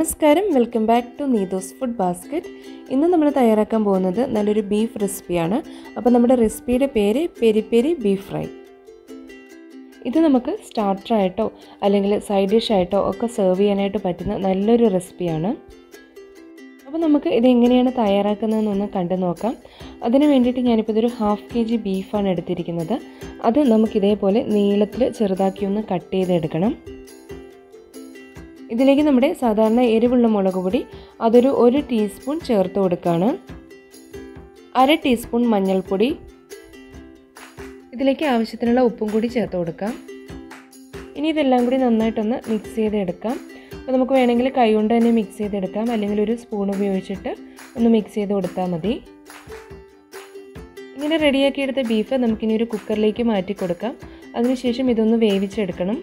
നമസ്കാരം welcome back to Neethu's food basket ഇന്ന് നമ്മൾ തയ്യാറാക്കാൻ പോകുന്നത് നല്ലൊരു ബീഫ് റെസിപ്പിയാണ് അപ്പോൾ നമ്മുടെ റെസിപ്പിയുടെ പേര് പെരി പെരി ബീഫ് ഫ്രൈ ഇത് നമുക്ക് സ്റ്റാർട്ടറായിട്ടോ അല്ലെങ്കിൽ സൈഡ് ഡിഷ് ആയിട്ടോ ഒക്കെ സെർവ് ചെയ്യാനായിട്ട് പറ്റുന്ന നല്ലൊരു റെസിപ്പിയാണ് അപ്പോൾ നമുക്ക് ഇത് എങ്ങനെയാണ് തയ്യാറാക്കുന്നതെന്നൊന്ന് കണ്ടു നോക്കാം അതിന് വേണ്ടിയിട്ട് ഞാനിപ്പോൾ ഇതൊരു ഹാഫ് കെ ജി ബീഫാണ് എടുത്തിരിക്കുന്നത് അത് നമുക്ക് ഇതേപോലെ നീളത്തിൽ ചെറുതാക്കി ഒന്ന് കട്ട് ചെയ്തെടുക്കണം ഇതിലേക്ക് നമ്മുടെ സാധാരണ എരിവുള്ള മുളക് പൊടി അതൊരു ഒരു ടീസ്പൂൺ ചേർത്ത് കൊടുക്കുകയാണ് അര ടീസ്പൂൺ മഞ്ഞൾപ്പൊടി ഇതിലേക്ക് ആവശ്യത്തിനുള്ള ഉപ്പും കൂടി ചേർത്ത് കൊടുക്കാം ഇനി ഇതെല്ലാം കൂടി നന്നായിട്ടൊന്ന് മിക്സ് ചെയ്തെടുക്കാം അപ്പോൾ നമുക്ക് വേണമെങ്കിൽ കൈ കൊണ്ട് തന്നെ മിക്സ് ചെയ്തെടുക്കാം അല്ലെങ്കിൽ ഒരു സ്പൂൺ ഉപയോഗിച്ചിട്ട് ഒന്ന് മിക്സ് ചെയ്ത് കൊടുത്താൽ മതി ഇങ്ങനെ റെഡിയാക്കി എടുത്ത ബീഫ് നമുക്കിനി ഒരു കുക്കറിലേക്ക് മാറ്റി കൊടുക്കാം അതിനുശേഷം ഇതൊന്ന് വേവിച്ചെടുക്കണം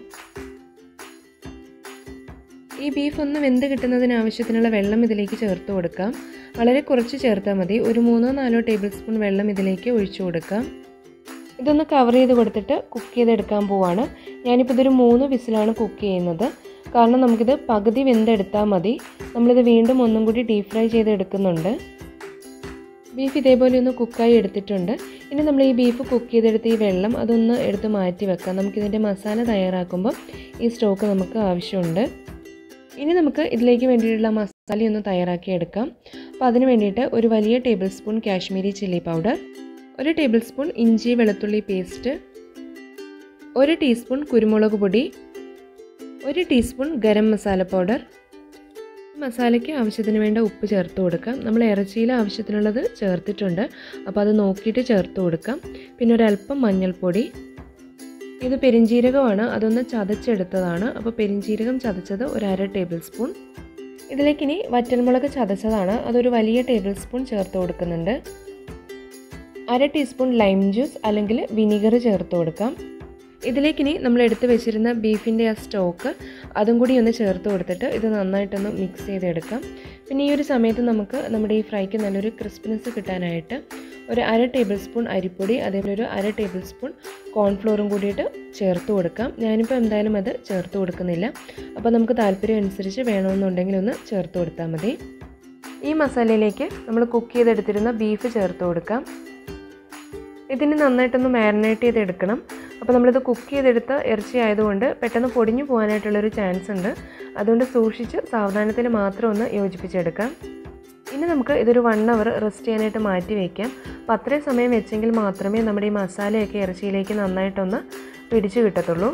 ഈ ബീഫ് ഒന്ന് വെന്ത് കിട്ടുന്നതിന് ആവശ്യത്തിനുള്ള വെള്ളം ഇതിലേക്ക് ചേർത്ത് കൊടുക്കാം വളരെ കുറച്ച് ചേർത്താൽ മതി ഒരു മൂന്നോ നാലോ ടേബിൾ സ്പൂൺ വെള്ളം ഇതിലേക്ക് ഒഴിച്ചു കൊടുക്കാം ഇതൊന്ന് കവർ ചെയ്ത് കൊടുത്തിട്ട് കുക്ക് ചെയ്തെടുക്കാൻ പോവാണ് ഞാനിപ്പോൾ ഇതൊരു മൂന്ന് വിസിലാണ് കുക്ക് ചെയ്യുന്നത് കാരണം നമുക്കിത് പകുതി വെന്തെടുത്താൽ മതി നമ്മളിത് വീണ്ടും ഒന്നും കൂടി ഡീപ് ഫ്രൈ ചെയ്തെടുക്കുന്നുണ്ട് ബീഫ് ഇതേപോലെ ഒന്ന് കുക്കായി എടുത്തിട്ടുണ്ട് ഇനി നമ്മൾ ഈ ബീഫ് കുക്ക് ചെയ്തെടുത്ത് ഈ വെള്ളം അതൊന്ന് എടുത്ത് മാറ്റി വെക്കാം നമുക്കിതിൻ്റെ മസാല തയ്യാറാക്കുമ്പോൾ ഈ സ്റ്റോക്ക് നമുക്ക് ആവശ്യമുണ്ട് ഇനി നമുക്ക് ഇതിലേക്ക് വേണ്ടിയിട്ടുള്ള മസാല ഒന്ന് തയ്യാറാക്കി എടുക്കാം അപ്പോൾ അതിന് വേണ്ടിയിട്ട് ഒരു വലിയ tablespoon Kashmiri chilli powder ഒരു ടേബിൾ സ്പൂൺ ഇഞ്ചി വെളുത്തുള്ളി പേസ്റ്റ് ഒരു ടീസ്പൂൺ കുരുമുളക് പൊടി ഒരു ടീസ്പൂൺ ഗരം മസാല പൗഡർ മസാലയ്ക്ക് ആവശ്യത്തിന് വേണ്ട ഉപ്പ് ചേർത്ത് കൊടുക്കാം നമ്മൾ ഇറച്ചിയിൽ ആവശ്യത്തിനുള്ളത് ചേർത്തിട്ടുണ്ട് അപ്പോൾ അത് നോക്കിയിട്ട് ചേർത്ത് കൊടുക്കാം പിന്നെ ഒരല്പം മഞ്ഞൾപ്പൊടി ഇത് പെരിഞ്ജീരകമാണ് അതൊന്ന് ചതച്ചെടുത്തതാണ് അപ്പോൾ പെരിഞ്ജീരകം ചതച്ചത് ഒരു അര ടേബിൾ സ്പൂൺ ഇതിലേക്കിനി വറ്റൽമുളക് ചതച്ചതാണ് അതൊരു വലിയ ടേബിൾ സ്പൂൺ ചേർത്ത് കൊടുക്കുന്നുണ്ട് അര ടീസ്പൂൺ ലൈം ജ്യൂസ് അല്ലെങ്കിൽ വിനീഗർ ചേർത്ത് കൊടുക്കാം ഇതിലേക്കിനി നമ്മൾ എടുത്ത് വെച്ചിരുന്ന ബീഫിൻ്റെ ആ സ്റ്റോക്ക് അതും കൂടി ഒന്ന് ചേർത്ത് കൊടുത്തിട്ട് ഇത് നന്നായിട്ടൊന്ന് മിക്സ് ചെയ്തെടുക്കാം പിന്നെ ഈ ഒരു സമയത്ത് നമുക്ക് നമ്മുടെ ഈ ഫ്രൈക്ക് നല്ലൊരു ക്രിസ്പിനെസ് കിട്ടാനായിട്ട് ഒരു അര ടേബിൾ സ്പൂൺ അരിപ്പൊടി അതേപോലെ ഒരു അര ടേബിൾ സ്പൂൺ കോൺഫ്ലോറും കൂടിയിട്ട് ചേർത്ത് കൊടുക്കാം ഞാനിപ്പോൾ എന്തായാലും അത് ചേർത്ത് കൊടുക്കുന്നില്ല അപ്പോൾ നമുക്ക് താല്പര്യം അനുസരിച്ച് വേണമെന്നുണ്ടെങ്കിൽ ഒന്ന് ചേർത്ത് കൊടുത്താൽ മതി ഈ മസാലയിലേക്ക് നമ്മൾ കുക്ക് ചെയ്തെടുത്തിരുന്ന ബീഫ് ചേർത്ത് കൊടുക്കാം ഇതിന് നന്നായിട്ടൊന്ന് മാരിനേറ്റ് ചെയ്തെടുക്കണം അപ്പോൾ നമ്മളിത് കുക്ക് ചെയ്തെടുത്ത ഇറച്ചി ആയതുകൊണ്ട് പെട്ടെന്ന് പൊടിഞ്ഞു പോകാനായിട്ടുള്ളൊരു ചാൻസ് ഉണ്ട് അതുകൊണ്ട് സൂക്ഷിച്ച് സാവധാനത്തിൽ മാത്രം ഒന്ന് യോജിപ്പിച്ചെടുക്കാം ഇനി നമുക്ക് ഇതൊരു വൺ അവർ റെസ്റ്റ് ചെയ്യാനായിട്ട് മാറ്റി വയ്ക്കാം അപ്പോൾ അത്രയും സമയം വെച്ചെങ്കിൽ മാത്രമേ നമ്മുടെ ഈ മസാലയൊക്കെ ഇറച്ചിയിലേക്ക് നന്നായിട്ടൊന്ന് പിടിച്ചു കിട്ടത്തുള്ളൂ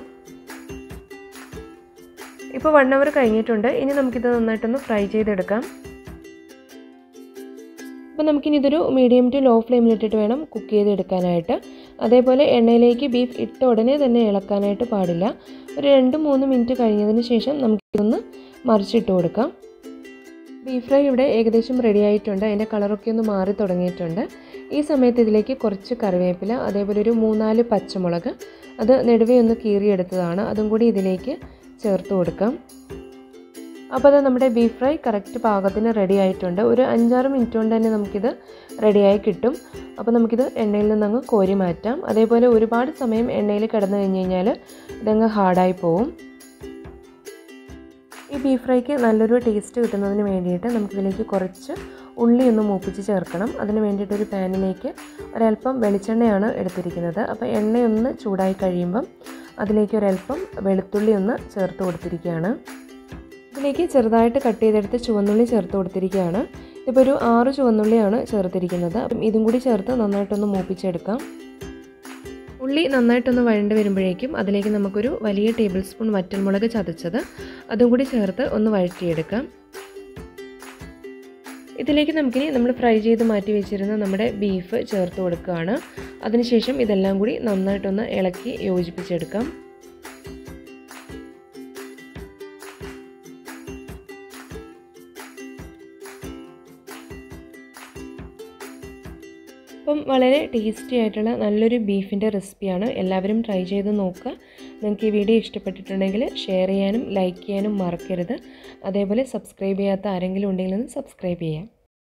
ഇപ്പോൾ വൺ അവർ കഴിഞ്ഞിട്ടുണ്ട് ഇനി നമുക്കിത് നന്നായിട്ടൊന്ന് ഫ്രൈ ചെയ്തെടുക്കാം അപ്പോൾ നമുക്കിനി ഇതൊരു മീഡിയം ടു ലോ ഫ്ലെയിമിലിട്ടിട്ട് വേണം കുക്ക് ചെയ്തെടുക്കാനായിട്ട് അതേപോലെ എണ്ണയിലേക്ക് ബീഫ് ഇട്ട ഉടനെ തന്നെ ഇളക്കാനായിട്ട് പാടില്ല ഒരു രണ്ട് മൂന്ന് മിനിറ്റ് കഴിഞ്ഞതിന് ശേഷം നമുക്കിതൊന്ന് മറിച്ചിട്ട് കൊടുക്കാം ബീഫ് ഫ്രൈ ഇവിടെ ഏകദേശം റെഡി ആയിട്ടുണ്ട് അതിൻ്റെ കളറൊക്കെ ഒന്ന് മാറി തുടങ്ങിയിട്ടുണ്ട് ഈ സമയത്ത് ഇതിലേക്ക് കുറച്ച് കറിവേപ്പില അതേപോലെ ഒരു മൂന്നാല് പച്ചമുളക് അത് നെടുവേ ഒന്ന് കീറിയെടുത്തതാണ് അതും കൂടി ഇതിലേക്ക് ചേർത്ത് കൊടുക്കാം അപ്പോൾ അത് നമ്മുടെ ബീഫ് ഫ്രൈ കറക്റ്റ് പാകത്തിന് റെഡി ആയിട്ടുണ്ട് ഒരു അഞ്ചാറ് മിനിറ്റ് കൊണ്ട് തന്നെ നമുക്കിത് റെഡിയായി കിട്ടും അപ്പോൾ നമുക്കിത് എണ്ണയിൽ നിന്ന് അങ്ങ് കോരി മാറ്റാം അതേപോലെ ഒരുപാട് സമയം എണ്ണയിൽ കിടന്നു കഴിഞ്ഞ് കഴിഞ്ഞാൽ ഇതങ്ങ് ഹാർഡായി പോവും ഈ ബീഫ് ഫ്രൈക്ക് നല്ലൊരു ടേസ്റ്റ് കിട്ടുന്നതിന് വേണ്ടിയിട്ട് നമുക്കിതിലേക്ക് കുറച്ച് ഉള്ളി ഒന്ന് മൂപ്പിച്ച് ചേർക്കണം അതിന് വേണ്ടിയിട്ട് ഒരു പാനിലേക്ക് ഒരല്പം വെളിച്ചെണ്ണയാണ് എടുത്തിരിക്കുന്നത് അപ്പോൾ എണ്ണയൊന്ന് ചൂടായി കഴിയുമ്പം അതിലേക്ക് ഒരല്പം വെളുത്തുള്ളി ഒന്ന് ചേർത്ത് കൊടുത്തിരിക്കുകയാണ് ഇതിലേക്ക് ചെറുതായിട്ട് കട്ട് ചെയ്തെടുത്ത് ചുവന്നുള്ളി ചേർത്ത് കൊടുത്തിരിക്കുകയാണ് ഇപ്പോൾ ഒരു ആറ് ചുവന്നുള്ളിയാണ് ചേർത്തിരിക്കുന്നത് അപ്പം ഇതും കൂടി ചേർത്ത് നന്നായിട്ടൊന്ന് മൂപ്പിച്ചെടുക്കാം ഉള്ളി നന്നായിട്ടൊന്ന് വഴണ്ട് വരുമ്പോഴേക്കും അതിലേക്ക് നമുക്കൊരു വലിയ ടേബിൾ സ്പൂൺ വറ്റൽമുളക് ചതച്ചത് അതും കൂടി ചേർത്ത് ഒന്ന് വഴറ്റിയെടുക്കാം ഇതിലേക്ക് നമുക്കിനി നമ്മൾ ഫ്രൈ ചെയ്ത് മാറ്റി വെച്ചിരുന്ന നമ്മുടെ ബീഫ് ചേർത്ത് കൊടുക്കുകയാണ് അതിനുശേഷം ഇതെല്ലാം കൂടി നന്നായിട്ടൊന്ന് ഇളക്കി യോജിപ്പിച്ചെടുക്കാം അപ്പം വളരെ ടേസ്റ്റി ആയിട്ടുള്ള നല്ലൊരു ബീഫിൻ്റെ റെസിപ്പിയാണ് എല്ലാവരും ട്രൈ ചെയ്ത് നോക്കുക നിങ്ങൾക്ക് ഈ വീഡിയോ ഇഷ്ടപ്പെട്ടിട്ടുണ്ടെങ്കിൽ ഷെയർ ചെയ്യാനും ലൈക്ക് ചെയ്യാനും മറക്കരുത് അതേപോലെ സബ്സ്ക്രൈബ് ചെയ്യാത്ത ആരെങ്കിലും ഉണ്ടെങ്കിൽ ഒന്ന് സബ്സ്ക്രൈബ് ചെയ്യാം